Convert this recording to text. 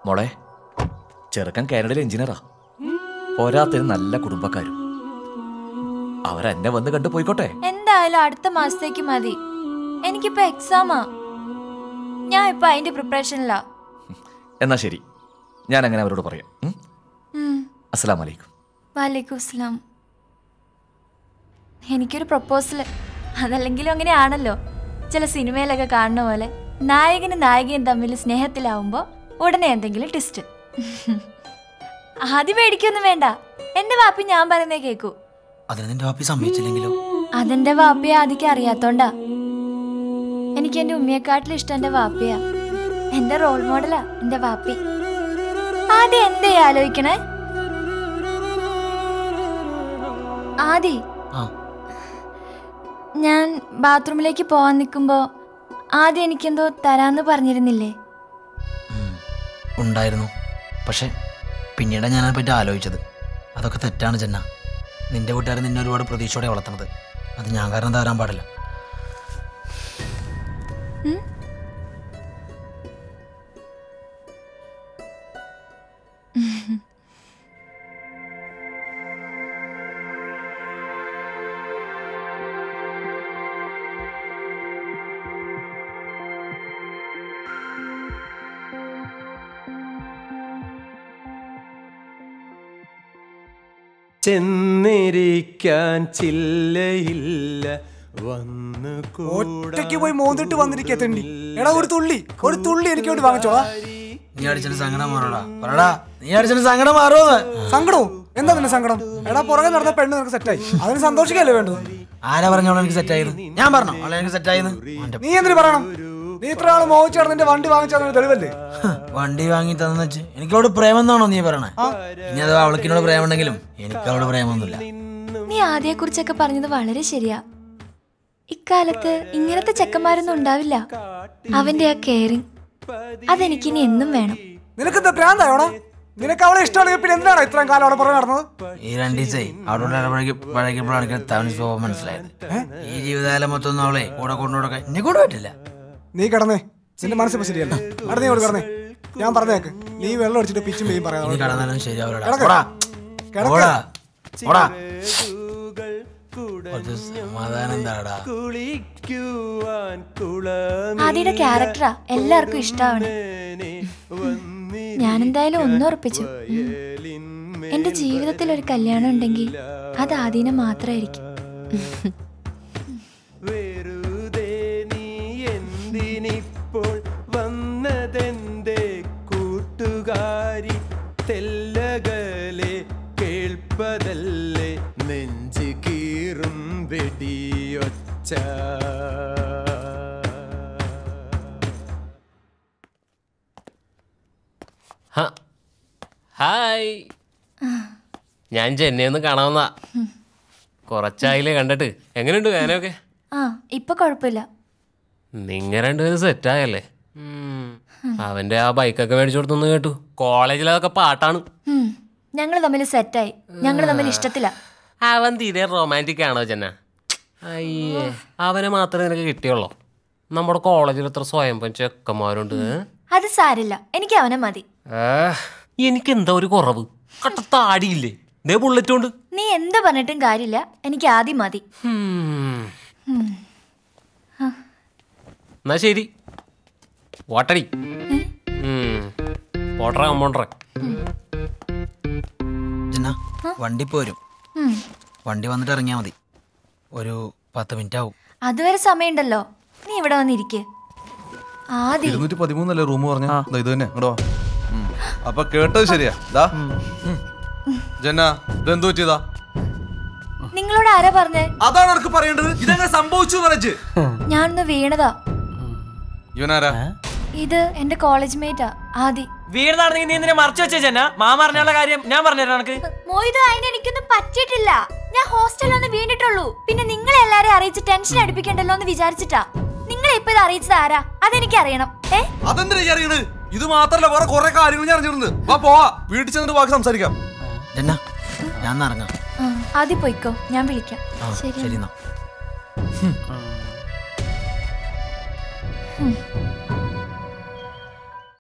മോളെ ചെറുക്കൻ കാനഡയിൽ എഞ്ചിനീയറാ പോരാത്തതിന് നല്ല കുടുംബക്കാരും അവരെന്നെ വന്ന് കണ്ടു പോയിക്കോട്ടെ എന്തായാലും അടുത്ത മാസത്തേക്ക് മതി എനിക്കിപ്പോ എക്സാമാ ഞാൻ ഇപ്പൊ അതിന്റെ പ്രിപ്പറേഷനിലാ എന്നാ ശരി ഞാൻ അങ്ങനെ അവരോട് പറയാം ഉം? ഉം. അസ്സലാമു അലൈക്കും വാലേക്കും അസ്സലാം എനിക്കൊരു പ്രപ്പോസൽ അതല്ലെങ്കിലും അങ്ങനെയാണല്ലോ ചില സിനിമയിലൊക്കെ കാണുന്ന പോലെ നായകനും നായികയും തമ്മിൽ സ്നേഹത്തിലാവുമ്പോൾ ഉടനെ എന്തെങ്കിലും ട്വിസ്റ്റ് ആദ്യം പേടിക്കൊന്നും വേണ്ട എന്റെ വാപ്പി ഞാൻ പറയുന്നേ കേക്കൂ അതിന് നിന്റെ വാപ്പി സമ്മതിച്ചില്ലെങ്കിലോ അതെന്റെ വാപ്പയെ ആദ്യം അറിയാത്തോണ്ടാ എനിക്ക് എന്റെ ഉമ്മയെക്കാട്ടിലും ഇഷ്ടം എന്റെ വാപ്പയാ എന്റെ റോൾ മോഡലാ എന്റെ വാപ്പി ആദ്യം എന്തേ ആലോചിക്കണേ ആദി ആ ഞാൻ ബാത്റൂമിലേക്ക് പോവാൻ നിൽക്കുമ്പോ ആദ്യം എനിക്കെന്തോ തരാന്ന് പറഞ്ഞിരുന്നില്ലേ ഉം. ഉണ്ടായിരുന്നു പക്ഷെ പിന്നീടാണ് ഞാൻ അതിനെപ്പറ്റി ആലോചിച്ചത് അതൊക്കെ തെറ്റാണ് ജന്ന നിന്റെ വീട്ടുകാർ നിന്നെ ഒരുപാട് പ്രതീക്ഷയോടെ വളർത്തുന്നത് അത് ഞാൻ കാരണം തരാൻ പാടില്ല ഉം? ചെന്നിരിക്കാൻ ചില്ലയില്ല വന്നു ഒറ്റയ്ക്ക് പോയി മോന്തിട്ട് വന്നിരിക്കുക തെണ്ടി എടാ ഒരു തുള്ളി ഒരു തുള്ളി എനിക്ക് വേണ്ടി വാങ്ങിച്ചോളാ നീ അടിച്ചതിന് സങ്കടം മാറടാ പറടാ നീ അടിച്ചതിന് സങ്കടം മാറുമോ സങ്കടവും എന്താ നിന്റെ സങ്കടം എടാ പുറകെ നടന്ന പെണ്ണ് നിനക്ക് സെറ്റായി അതിന് സന്തോഷിക്കല്ലേ വേണ്ടത് ആരാ പറഞ്ഞോളൂ എനിക്ക് സെറ്റായിരുന്നു ഞാൻ പറഞ്ഞോ അവളെ എനിക്ക് സെറ്റായിരുന്നു അവന്റെ നീ എന്തിനു പറയണം നീ ഇത്ര ആള് മോഹിച്ചാണ് നിന്റെ വണ്ടി വാങ്ങിച്ചതിന് തെളിവല്ലേ വണ്ടി വാങ്ങി തന്നെന്ന് വെച്ച് എനിക്കവളോട് പ്രേമം എന്നാണോ നീ പറയണേ ഇനി അത് അവൾക്കിനോട് പ്രേമം ഉണ്ടെങ്കിലും എനിക്ക് അവളോട് പ്രേമൊന്നുമില്ല നീ ആദ്യയെ കുറിച്ചൊക്കെ പറഞ്ഞത് വളരെ ശരിയാ ഇക്കാലത്ത് ഇങ്ങനത്തെ ചെക്കന്മാരൊന്നും ഉണ്ടാവില്ല അവന്റെ ആ കെയറിങ് അതെനിക്കിനി എന്നും വേണം നിനക്ക് പ്രാന്തായോടാ നിനക്ക് അവളെ ഇഷ്ടമാണെങ്കിൽ പിന്നെ എന്താണ് ഇത്രയും കാലം അവിടെ പുറകെ നടന്നത് ഈ രണ്ട് ദിവസേ അവളോട് ഇടപഴകി പഴകിയപ്പോഴാണ് എനിക്ക് തവണ സ്വഭാവം മനസ്സിലായത് ഈ ജീവിതകാലം മൊത്തം ഒന്നും അവളെ കൂടെ കൊണ്ടുകൊടുക്കാൻ എന്നെ കൂടെ പറ്റില്ല നീ കിടന്നേ നിന്റെ മനസ്സിപ്പോ ശരിയല്ല അവിടെ നീ ഇവിടെ കിടന്നേ ഞാൻ പറഞ്ഞേക്ക് നീ വെള്ളം അടിച്ചിട്ട് പിച്ചും പെയ്യും ഇനി പറയാം കടന്നാലും ശരിയാവില്ലടാ കിടക്ക്. ഓടാ കിടക്ക്. ഓടാ ഓടാ കുറച്ച് സമാധാനം എന്താടാ കുളിക്കുവാൻ കുളമേ ആദിയുടെ ക്യാരക്ടറാ എല്ലാവർക്കും ഇഷ്ടാവണം ഞാൻ എന്തായാലും ഒന്നും ഉറപ്പിച്ചു ഉം. എന്റെ ജീവിതത്തിൽ ഒരു കല്യാണം ഉണ്ടെങ്കിൽ അത് ആദീനെ മാത്രമായിരിക്കും വെറുതെ നീ എന്തിനിപ്പോൾ വന്നതെന്റെ കൂട്ടുകാരി തെല്ലകലെ കേൾപ്പതല്ലേ നെഞ്ച് കീറും വെടിയൊച്ച ഹ. ഹായ് ഞാൻ ചെന്നൈന്ന് കാണാവുന്ന കുറച്ചായില്ലേ കണ്ടിട്ട് എങ്ങനെയുണ്ട് വേനയൊക്കെ ആ ഇപ്പൊ കുഴപ്പമില്ല നിങ്ങ രണ്ടുപേരും സെറ്റായല്ലേ അവന്റെ ആ ബൈക്കൊക്കെ മേടിച്ചു കൊടുത്തെന്ന് കേട്ടു കോളേജിലതൊക്കെ പാട്ടാണ് ഞങ്ങൾ തമ്മിൽ സെറ്റായി ഞങ്ങൾ തമ്മിൽ ഇഷ്ടത്തില അവൻ തീരെ റൊമാൻറ്റിക് ആണോ ചെന്ന അയ്യേ അവനെ മാത്രമേ നിനക്ക് കിട്ടിയുള്ളൂ നമ്മുടെ കോളേജിൽ എത്ര സ്വയം ചെക്കന്മാരുണ്ട് ഏ? അത് സാരില്ല എനിക്ക് അവനെ മതി ഏ, എനിക്ക് എന്താ ഒരു കുറവ് കട്ട താടിയില്ലേ ദേ ബുള്ളറ്റ് ഉണ്ട് നീ എന്ത് പറഞ്ഞിട്ടും കാര്യമില്ല എനിക്ക് ആദ്യം മതി ഉം. ഉം. എന്നാ ശരി ഓട്ടടി ഓട്ടറ കമ്പോണ്ടറ ജന്ന വണ്ടി പോരും ഉം. വണ്ടി വന്നിട്ട് ഇറങ്ങിയാൽ മതി ഒരു പത്ത് മിനിറ്റ് ആവും അതുവരെ സമയമുണ്ടല്ലോ നീ ഇവിടെ വന്നിരിക്കെ ആദ്യം ഇരുന്നൂറ്റി പതിമൂന്നല്ലേ റൂം പറഞ്ഞ ഇത് തന്നെ ഇങ്ങോട്ട് വാ ഉം. അപ്പൊ കേട്ടത് ശരിയാ ദാ ജന്ന ഇതെന്തു പറ്റിയതാ നിങ്ങളോട് ആരാ പറഞ്ഞേ അതാണ് എനിക്ക് പറയേണ്ടത് ഇതെങ്ങനെ സംഭവിച്ചു പറഞ്ഞു ഞാനൊന്ന് വീണതാ ഇവനാരാ ഇത് എന്റെ കോളേജ് മേറ്റാ ആദി വീട് നടന്നെങ്കിൽ നീ എന്തിനാ മറച്ചു വെച്ചേ ചെന്ന മാമ പറഞ്ഞുള്ള കാര്യം ഞാൻ പറഞ്ഞുതരാം എനക്ക് മോയിത് അതിന് എനിക്കൊന്നും പറ്റിയിട്ടില്ല ഞാൻ ഹോസ്റ്റലിൽ ഒന്ന് വീണിട്ടുള്ളൂ പിന്നെ നിങ്ങളെ എല്ലാരെയും അറിയിച്ച് ടെൻഷൻ അടുപ്പിക്കണ്ടല്ലോ എന്ന് വിചാരിച്ചിട്ടാ നിങ്ങളെ ഇപ്പൊ ഇത് അറിയിച്ചത് ആരാ അതെനിക്ക് അറിയണം ഏ അതെന്തിനാ ഈ അറിയണത് ഇത് മാത്രല്ല വേറെ കുറെ കാര്യങ്ങൾ ഞാൻ അറിഞ്ഞിരുന്നു വാ പോവാ വീട്ടിൽ ചെന്നിട്ട് ബാക്കി സംസാരിക്കാം ജന്ന ഞാൻ ഒന്ന് ഇറങ്ങാം ആ, ആദ്യം പോയിക്കോ ഞാൻ വിളിക്കാം ആ ശരി ശരി എന്നാ ഉം.